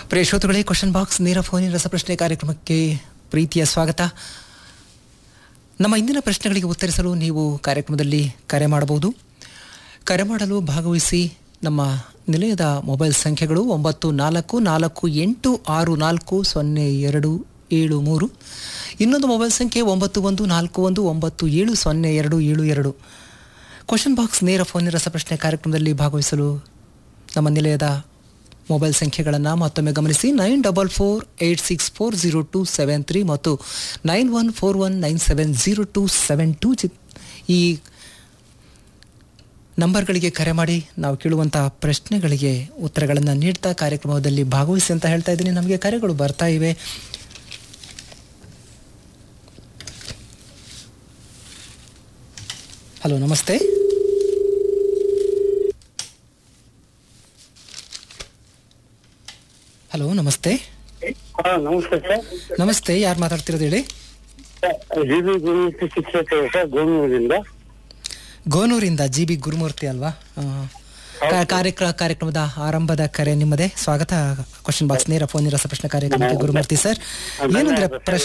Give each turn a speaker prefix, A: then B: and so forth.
A: ಪ್ರಿಯ ಶ್ರೋತೃಗಳೇ question box ನೇರ ಫೋನಿನ ರಸಪ್ರಶ್ನೆ ಕಾರ್ಯಕ್ರಮಕ್ಕೆ ಪ್ರೀತಿಯ ಸ್ವಾಗತ ನಮ್ಮ ಇಂದಿನ ಪ್ರಶ್ನೆಗಳಿಗೆ ಉತ್ತರಿಸಲು ನೀವು ಕಾರ್ಯಕ್ರಮದಲ್ಲಿ ಕರೆ ಮಾಡಬಹುದು ಕರೆ ಮಾಡಲು ಭಾಗವಹಿಸಿ ನಮ್ಮ ನಿಲಯದ ಮೊಬೈಲ್ ಸಂಖ್ಯೆಗಳು ಒಂಬತ್ತು ನಾಲ್ಕು ನಾಲ್ಕು ಎಂಟು ಆರು ನಾಲ್ಕು ಸೊನ್ನೆ ಎರಡು ಏಳು ಮೂರು ಇನ್ನೊಂದು ಮೊಬೈಲ್ ಸಂಖ್ಯೆ ಒಂಬತ್ತು ಒಂದು ನಾಲ್ಕು ಒಂದು ಒಂಬತ್ತು ಏಳು ಸೊನ್ನೆ ಎರಡು ಏಳು ಎರಡು ಕ್ವಶನ್ ಬಾಕ್ಸ್ ನೇರ ಫೋನಿನ ರಸಪ್ರಶ್ನೆ ಕಾರ್ಯಕ್ರಮದಲ್ಲಿ ಭಾಗವಹಿಸಲು ನಮ್ಮ ನಿಲಯದ ಮೊಬೈಲ್ ಸಂಖ್ಯೆಗಳನ್ನು ಮತ್ತೊಮ್ಮೆ ಗಮನಿಸಿ nine double four eight six four zero two seven three ಮತ್ತು nine one four one nine seven zero two seven two ಜಿ ಈ ನಂಬರ್ಗಳಿಗೆ ಕರೆ ಮಾಡಿ ನಾವು ಕೇಳುವಂಥ ಪ್ರಶ್ನೆಗಳಿಗೆ ಉತ್ತರಗಳನ್ನು ನೀಡ್ತಾ ಕಾರ್ಯಕ್ರಮದಲ್ಲಿ ಭಾಗವಹಿಸಿ ಅಂತ ಹೇಳ್ತಾ ಇದ್ದೀನಿ ನಮಗೆ ಕರೆಗಳು ಬರ್ತಾ ಇವೆ ಹಲೋ ನಮಸ್ತೆ ಹಲೋ ನಮಸ್ತೆ
B: ಹಾ ನಮಸ್ತೆ ಸರ್
A: ನಮಸ್ತೆ ಯಾರು ಮಾತಾಡ್ತಿರೋದು ಹೇಳಿ
B: ಜಿ ಬಿ ಗುರುಮೂರ್ತಿ ಶಿಕ್ಷಕ ಸರ್ ಗೋಮೂರಿಂದ
A: ಗೋನೂರಿಂದ ಜಿ ಬಿ ಗುರುಮೂರ್ತಿ ಅಲ್ವಾ ಆ, ಕಾ- ಕಾರ್ಯಕ್ರಮ ಕಾರ್ಯಕ್ರಮದ ಆರಂಭದ ಕರೆ ನಿಮ್ಮದೇ ಸ್ವಾಗತ ಕ್ವಶನ್ ಬಾಕ್ಸ್ ನೇರ ಫೋನ್ ರಸಪ್ರಶ್ನೆ ಕಾರ್ಯಕ್ರಮಕ್ಕೆ ಗುರುಮೂರ್ತಿ ಸರ್ ಏನಂದ್ರೆ ಪ್ರಶ್ನೆ